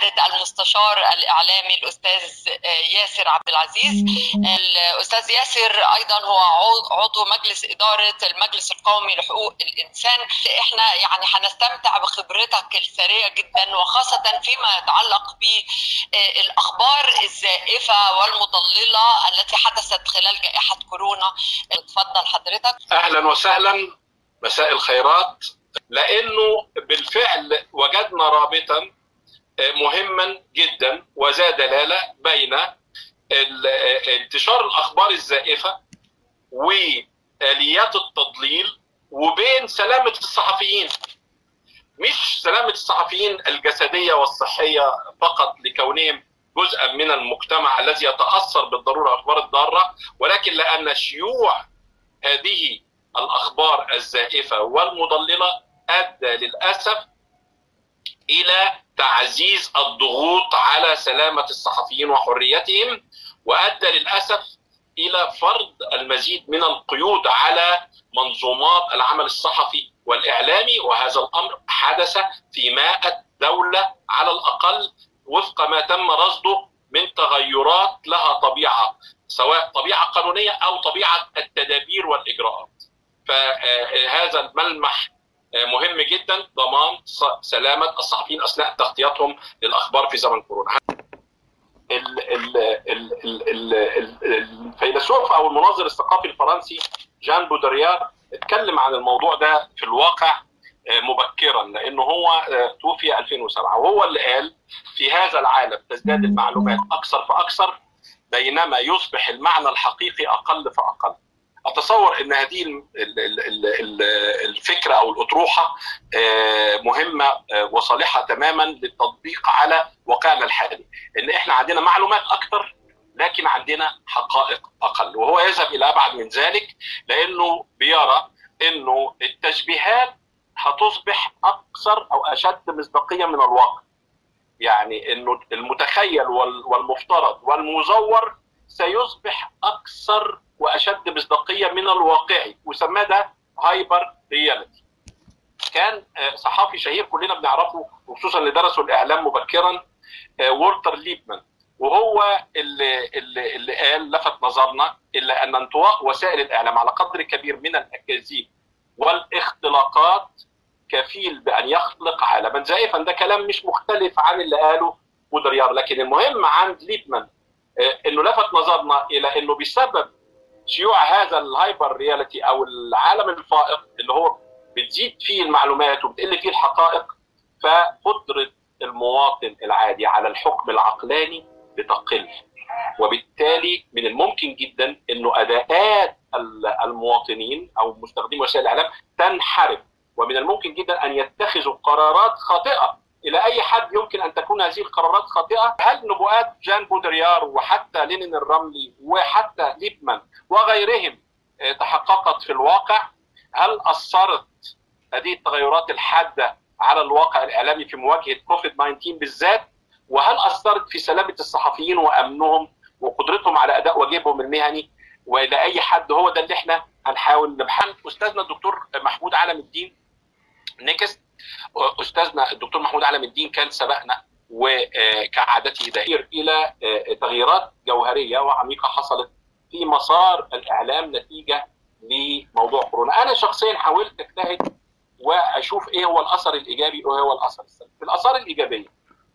بقياده المستشار الاعلامي الاستاذ ياسر عبد العزيز الاستاذ ياسر ايضا هو عضو مجلس اداره المجلس القومي لحقوق الانسان احنا يعني هنستمتع بخبرتك الثريه جدا وخاصه فيما يتعلق بالاخبار الزائفه والمضلله التي حدثت خلال جائحه كورونا اتفضل حضرتك اهلا وسهلا مساء الخيرات لانه بالفعل وجدنا رابطا مهما جدا وذا دلاله بين انتشار الاخبار الزائفه واليات التضليل وبين سلامه الصحفيين مش سلامه الصحفيين الجسديه والصحيه فقط لكونهم جزءا من المجتمع الذي يتاثر بالضروره اخبار الضاره ولكن لان شيوع هذه الاخبار الزائفه والمضلله ادى للاسف الى تعزيز الضغوط على سلامه الصحفيين وحريتهم وادى للاسف الى فرض المزيد من القيود على منظومات العمل الصحفي والاعلامي وهذا الامر حدث في ماء الدوله على الاقل وفق ما تم رصده من تغيرات لها طبيعه سواء طبيعه قانونيه او طبيعه التدابير والاجراءات. فهذا الملمح مهم جدا ضمان سلامه الصحفيين اثناء تغطيتهم للاخبار في زمن كورونا. الفيلسوف او المناظر الثقافي الفرنسي جان بودريار اتكلم عن الموضوع ده في الواقع مبكرا لانه هو توفي 2007 وهو اللي قال في هذا العالم تزداد المعلومات اكثر فاكثر بينما يصبح المعنى الحقيقي اقل فاقل. اتصور ان هذه الفكره او الاطروحه مهمه وصالحه تماما للتطبيق على واقعنا الحالي ان احنا عندنا معلومات اكثر لكن عندنا حقائق اقل وهو يذهب الى ابعد من ذلك لانه بيرى انه التشبيهات هتصبح اكثر او اشد مصداقيه من الواقع يعني انه المتخيل والمفترض والمزور سيصبح اكثر واشد مصداقيه من الواقعي وسماه ده هايبر رياليتي كان صحافي شهير كلنا بنعرفه وخصوصا اللي درسوا الاعلام مبكرا وولتر ليبمان وهو اللي, اللي, اللي قال لفت نظرنا الا ان انطواء وسائل الاعلام على قدر كبير من الاكاذيب والاختلاقات كفيل بان يخلق عالما زائفا ده كلام مش مختلف عن اللي قاله بودريار لكن المهم عند ليبمان انه لفت نظرنا الى انه بسبب شيوع هذا الهايبر رياليتي او العالم الفائق اللي هو بتزيد فيه المعلومات وبتقل فيه الحقائق فقدره المواطن العادي على الحكم العقلاني بتقل وبالتالي من الممكن جدا انه اداءات المواطنين او مستخدمي وسائل الاعلام تنحرف ومن الممكن جدا ان يتخذوا قرارات خاطئه الى اي حد يمكن ان تكون هذه القرارات خاطئه هل نبوءات جان بودريار وحتى لينين الرملي وحتى ليبمان وغيرهم تحققت في الواقع هل اثرت هذه التغيرات الحاده على الواقع الاعلامي في مواجهه كوفيد 19 بالذات وهل اثرت في سلامه الصحفيين وامنهم وقدرتهم على اداء واجبهم المهني والى اي حد هو ده اللي احنا هنحاول نبحث استاذنا الدكتور محمود علم الدين نكست استاذنا الدكتور محمود علم الدين كان سبقنا وكعادته دائر الى تغييرات جوهريه وعميقه حصلت في مسار الاعلام نتيجه لموضوع كورونا انا شخصيا حاولت اجتهد واشوف ايه هو الاثر الايجابي وايه هو الاثر السلبي في الاثار الايجابيه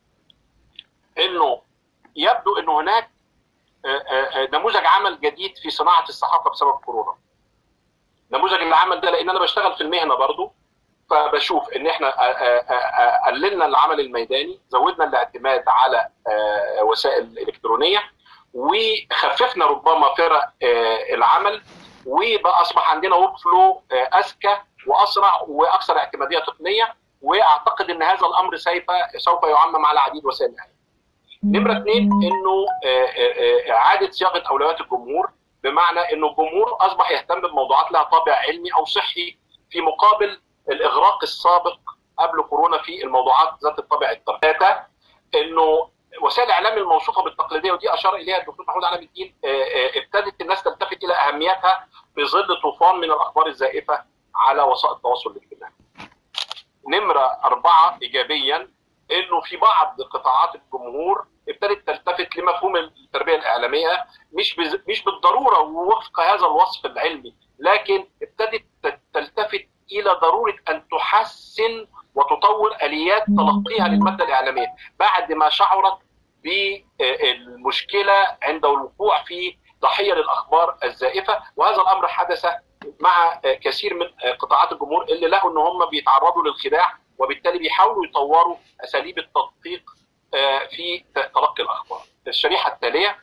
انه يبدو انه هناك نموذج عمل جديد في صناعه الصحافه بسبب كورونا نموذج العمل ده لان انا بشتغل في المهنه برضو فبشوف ان احنا قللنا العمل الميداني زودنا الاعتماد على وسائل الالكترونيه وخففنا ربما فرق العمل وبقى اصبح عندنا ورك فلو اذكى واسرع واكثر اعتماديه تقنيه واعتقد ان هذا الامر سوف سوف يعمم على عديد وسائل الاعلام. نمره اثنين انه اعاده صياغه اولويات الجمهور بمعنى انه الجمهور اصبح يهتم بموضوعات لها طابع علمي او صحي في مقابل الاغراق السابق قبل كورونا في الموضوعات ذات الطابع الترفيهي انه وسائل الاعلام الموصوفه بالتقليديه ودي اشار اليها الدكتور محمود علام الدين ابتدت الناس تلتفت الى اهميتها في ظل طوفان من الاخبار الزائفه على وسائل التواصل الاجتماعي. نمره اربعه ايجابيا انه في بعض قطاعات الجمهور ابتدت تلتفت لمفهوم التربيه الاعلاميه مش مش بالضروره ووفق هذا الوصف العلمي لكن ابتدت تلتفت الى ضروره ان تحسن وتطور اليات تلقيها للماده الاعلاميه بعد ما شعرت بالمشكله عند الوقوع في ضحيه للاخبار الزائفه وهذا الامر حدث مع كثير من قطاعات الجمهور اللي لقوا ان هم بيتعرضوا للخداع وبالتالي بيحاولوا يطوروا اساليب التدقيق في تلقي الاخبار. الشريحه التاليه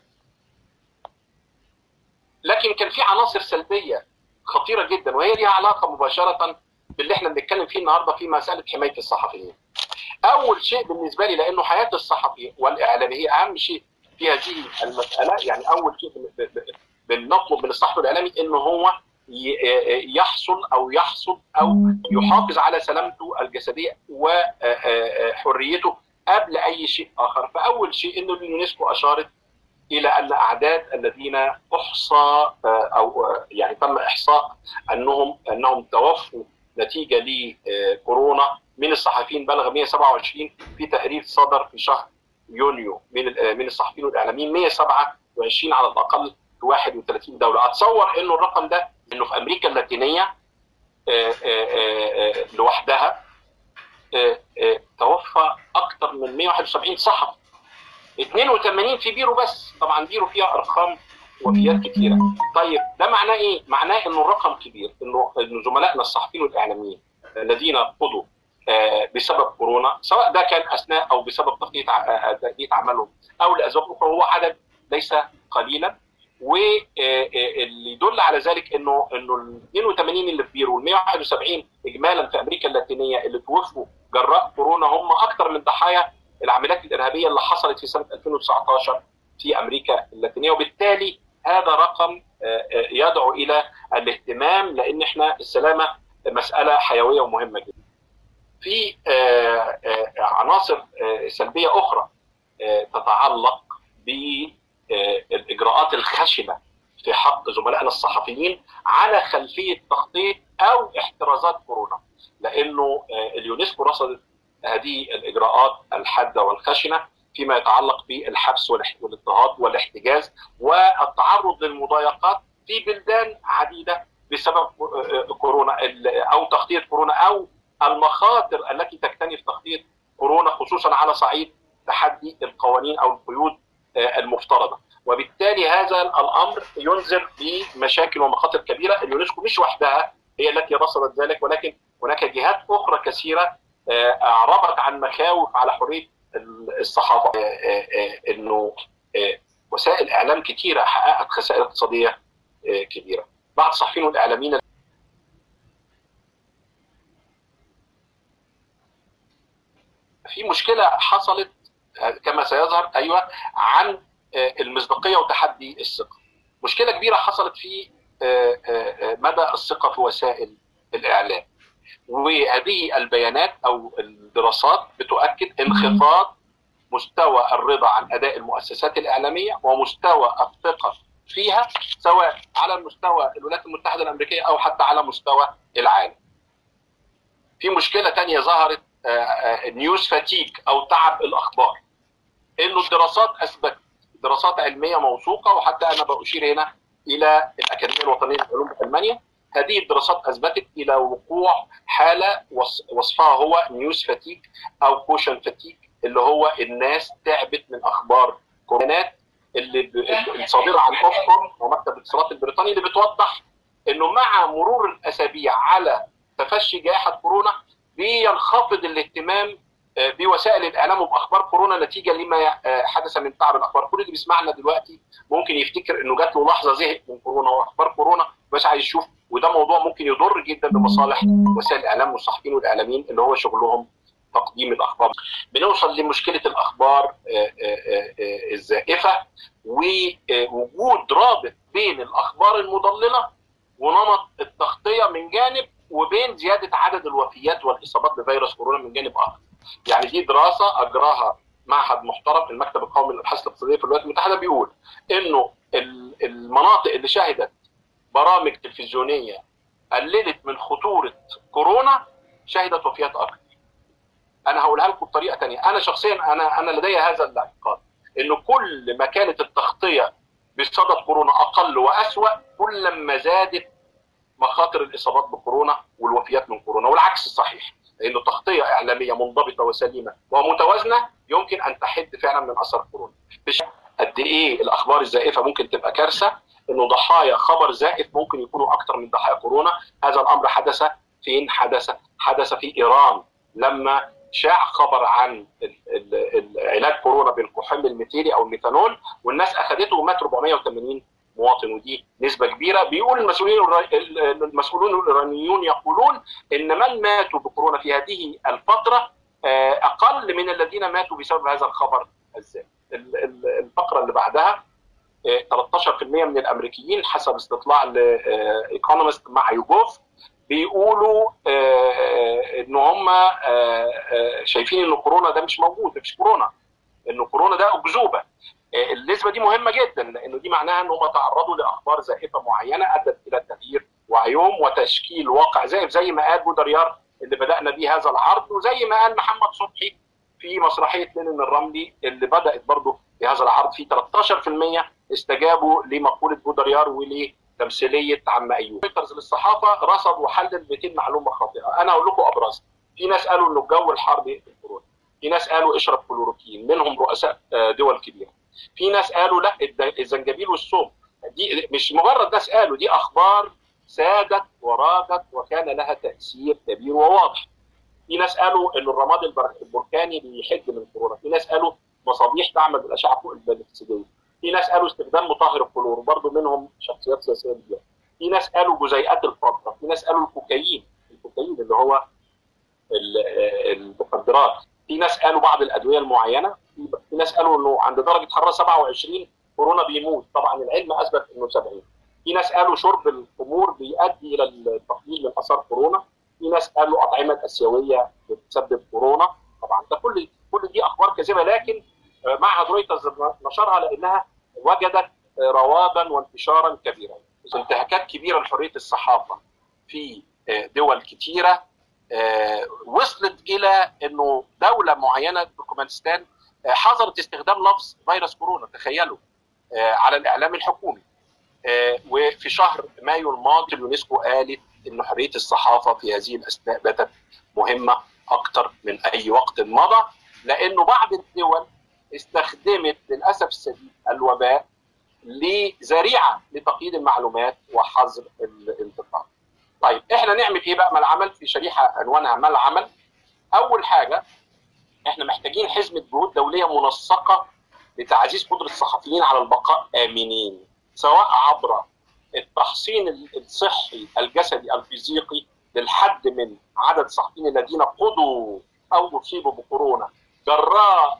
لكن كان في عناصر سلبيه خطيره جدا وهي ليها علاقه مباشره باللي احنا بنتكلم فيه النهارده في مساله حمايه الصحفيين. اول شيء بالنسبه لي لانه حياه الصحفي والاعلامي هي اهم شيء في هذه المساله يعني اول شيء بنطلب من الصحفي الاعلامي انه هو يحصل او يحصد او يحافظ على سلامته الجسديه وحريته قبل اي شيء اخر فاول شيء انه اليونسكو اشارت الى ان اعداد الذين احصى او يعني تم احصاء انهم انهم توفوا نتيجه لكورونا من الصحفيين بلغ 127 في تقرير صدر في شهر يونيو من من الصحفيين والاعلاميين 127 على الاقل في 31 دوله اتصور انه الرقم ده انه في امريكا اللاتينيه لوحدها توفى اكثر من 171 صحفي 82 في بيرو بس طبعا بيرو فيها ارقام وفيات كثيره طيب ده معناه ايه؟ معناه انه الرقم كبير انه انه زملائنا الصحفيين والاعلاميين الذين قضوا بسبب كورونا سواء ده كان اثناء او بسبب تقنيه تاديه عملهم او لاسباب اخرى هو عدد ليس قليلا واللي يدل على ذلك انه انه ال 82 اللي في بيرو وال 171 اجمالا في امريكا اللاتينيه اللي توفوا جراء كورونا هم اكثر من ضحايا العمليات الارهابيه اللي حصلت في سنه 2019 في امريكا اللاتينيه وبالتالي هذا رقم يدعو الى الاهتمام لان احنا السلامه مساله حيويه ومهمه جدا. في عناصر سلبيه اخرى تتعلق بالاجراءات الخشنه في حق زملائنا الصحفيين على خلفيه تخطيط او احترازات كورونا لانه اليونسكو رصدت هذه الاجراءات الحاده والخشنه فيما يتعلق بالحبس والاضطهاد والاحتجاز والتعرض للمضايقات في بلدان عديده بسبب كورونا او تخطيط كورونا او المخاطر التي تكتنف تخطيط كورونا خصوصا على صعيد تحدي القوانين او القيود المفترضه وبالتالي هذا الامر ينذر بمشاكل ومخاطر كبيره اليونسكو مش وحدها هي التي رصدت ذلك ولكن هناك جهات اخرى كثيره اعربت عن مخاوف على حريه الصحافه انه وسائل اعلام كثيره حققت خسائر اقتصاديه كبيره بعض الصحفيين والاعلاميين في مشكله حصلت كما سيظهر ايوه عن المصداقيه وتحدي الثقه. مشكله كبيره حصلت في مدى الثقه في وسائل الاعلام. وهذه البيانات او الدراسات بتؤكد انخفاض مستوى الرضا عن اداء المؤسسات الاعلاميه ومستوى الثقه فيها سواء على مستوى الولايات المتحده الامريكيه او حتى على مستوى العالم. في مشكله ثانيه ظهرت نيوز فاتيج او تعب الاخبار. انه الدراسات اثبتت دراسات علميه موثوقه وحتى انا باشير هنا الى الاكاديميه الوطنيه للعلوم في المانيا هذه الدراسات اثبتت الى وقوع حاله وصفها هو نيوز فاتيج او كوشن فاتيج اللي هو الناس تعبت من اخبار كورونا اللي الصادره عن اوفكوم ومكتب الاتصالات البريطاني اللي بتوضح انه مع مرور الاسابيع على تفشي جائحه كورونا بينخفض الاهتمام بوسائل الاعلام وباخبار كورونا نتيجه لما حدث من تعب الاخبار، كل اللي بيسمعنا دلوقتي ممكن يفتكر انه جات له لحظه زهق من كورونا واخبار كورونا بس عايز يشوف وده موضوع ممكن يضر جدا بمصالح وسائل الاعلام والصحفيين والاعلاميين اللي هو شغلهم تقديم الاخبار. بنوصل لمشكله الاخبار الزائفه ووجود رابط بين الاخبار المضلله ونمط التغطيه من جانب وبين زياده عدد الوفيات والاصابات بفيروس كورونا من جانب اخر. يعني دي دراسه اجراها معهد محترم المكتب القومي للابحاث الاقتصاديه في الولايات المتحده بيقول انه المناطق اللي شهدت برامج تلفزيونيه قللت من خطوره كورونا شهدت وفيات اكثر. انا هقولها لكم بطريقه ثانيه انا شخصيا انا انا لدي هذا الاعتقاد انه كل ما كانت التغطيه بصدد كورونا اقل واسوا كل ما زادت مخاطر الاصابات بكورونا والوفيات من كورونا والعكس صحيح لانه تغطيه اعلاميه منضبطه وسليمه ومتوازنه يمكن ان تحد فعلا من اثر كورونا قد ايه الاخبار الزائفه ممكن تبقى كارثه انه ضحايا خبر زائف ممكن يكونوا اكثر من ضحايا كورونا هذا الامر حدث فين حدث حدث في ايران لما شاع خبر عن علاج كورونا بالكحول الميثيلي او الميثانول والناس اخذته ومات 480 مواطن ودي نسبه كبيره بيقول المسؤولين المسؤولون الايرانيون يقولون ان من ماتوا بكورونا في هذه الفتره اقل من الذين ماتوا بسبب هذا الخبر الزائد الفقره اللي بعدها 13% من الامريكيين حسب استطلاع الايكونومست مع يوجوف بيقولوا ان هم شايفين ان كورونا ده مش موجود مش كورونا ان كورونا ده اكذوبه النسبه دي مهمه جدا لانه دي معناها ان هم تعرضوا لاخبار زائفه معينه ادت الى تغيير وعيهم وتشكيل واقع زائف زي ما قال بودريار اللي بدانا بيه هذا العرض وزي ما قال محمد صبحي في مسرحيه لينين الرملي اللي بدات برضه في هذا العرض في 13% استجابوا لمقوله بودريار ولتمثيليه عم ايوب. رويترز للصحافه رصد وحلل 200 معلومه خاطئه، انا اقول لكم ابرزها. في ناس قالوا انه الجو الحار بيقتل كورونا. في ناس قالوا اشرب كلوروكين، منهم رؤساء دول كبيره. في ناس قالوا لا الزنجبيل والثوم دي مش مجرد ناس قالوا دي اخبار سادت وراجت وكان لها تاثير كبير وواضح. في ناس قالوا ان الرماد البركاني بيحد من كورونا، في ناس قالوا مصابيح تعمل بالاشعه فوق البنفسجيه. في ناس قالوا استخدام مطهر الكلور برضه منهم شخصيات سياسيه كبيره. في ناس قالوا جزيئات الفضه، في ناس قالوا الكوكايين، الكوكايين اللي هو المخدرات، في ناس قالوا بعض الادويه المعينه، في ناس قالوا انه عند درجه حراره 27 كورونا بيموت، طبعا العلم اثبت انه 70. في ناس قالوا شرب الخمور بيؤدي الى التقليل من اثار كورونا، في ناس قالوا اطعمه اسيويه بتسبب كورونا، طبعا ده كل كل دي اخبار كاذبه لكن معهد رويترز نشرها لانها وجدت روادا وانتشارا كبيرا انتهاكات كبيره لحريه الصحافه في دول كثيره وصلت الى انه دوله معينه تركمانستان حظرت استخدام لفظ فيروس كورونا تخيلوا على الاعلام الحكومي وفي شهر مايو الماضي اليونسكو قالت ان حريه الصحافه في هذه الاثناء باتت مهمه اكثر من اي وقت مضى لانه بعض الدول استخدمت للاسف الشديد الوباء لذريعه لتقييد المعلومات وحظر الانتقاد. طيب احنا نعمل ايه بقى ما العمل في شريحه عنوانها ما العمل؟ اول حاجه احنا محتاجين حزمه جهود دوليه منسقه لتعزيز قدره الصحفيين على البقاء امنين سواء عبر التحصين الصحي الجسدي الفيزيقي للحد من عدد الصحفيين الذين قضوا او اصيبوا بكورونا جراء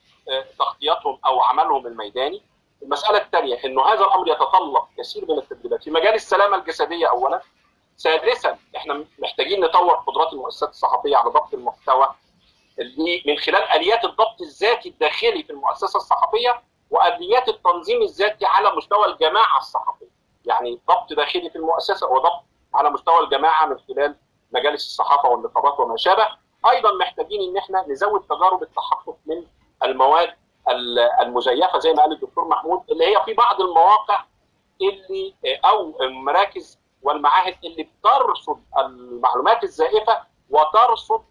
تغطيتهم او عملهم الميداني. المساله الثانيه انه هذا الامر يتطلب كثير من التدريبات في مجال السلامه الجسديه اولا. ثالثا احنا محتاجين نطور قدرات المؤسسات الصحفيه على ضبط المحتوى اللي من خلال اليات الضبط الذاتي الداخلي في المؤسسه الصحفيه واليات التنظيم الذاتي على مستوى الجماعه الصحفيه. يعني ضبط داخلي في المؤسسه وضبط على مستوى الجماعه من خلال مجالس الصحافه والنقابات وما شابه. ايضا محتاجين ان احنا نزود تجارب التحقق من المواد المزيفه زي ما قال الدكتور محمود اللي هي في بعض المواقع اللي او المراكز والمعاهد اللي بترصد المعلومات الزائفه وترصد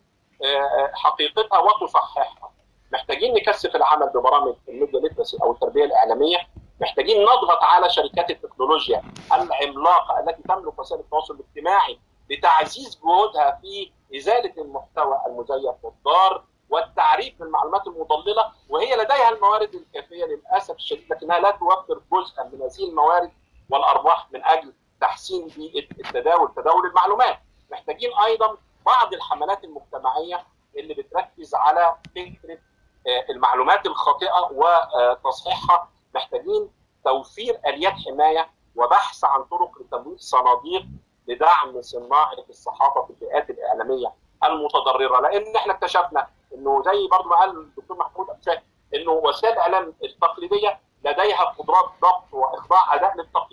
حقيقتها وتصححها. محتاجين نكثف العمل ببرامج الميديا ليترسي او التربيه الاعلاميه، محتاجين نضغط على شركات التكنولوجيا العملاقه التي تملك وسائل التواصل الاجتماعي لتعزيز جهودها في ازاله المحتوى المزيف والضار والتعريف بالمعلومات المضلله وهي لديها الموارد الكافيه للاسف الشديد لكنها لا توفر جزءا من هذه الموارد والارباح من اجل تحسين بيئه التداول تداول المعلومات. محتاجين ايضا بعض الحملات المجتمعيه اللي بتركز على فكره المعلومات الخاطئه وتصحيحها محتاجين توفير اليات حمايه وبحث عن طرق لتمويل صناديق لدعم صناعه الصحافه في الفئات الاعلاميه المتضرره لان احنا اكتشفنا انه زي برضه ما قال الدكتور محمود ابشاك انه وسائل الاعلام التقليديه لديها قدرات ضبط واخضاع اداء للتقييم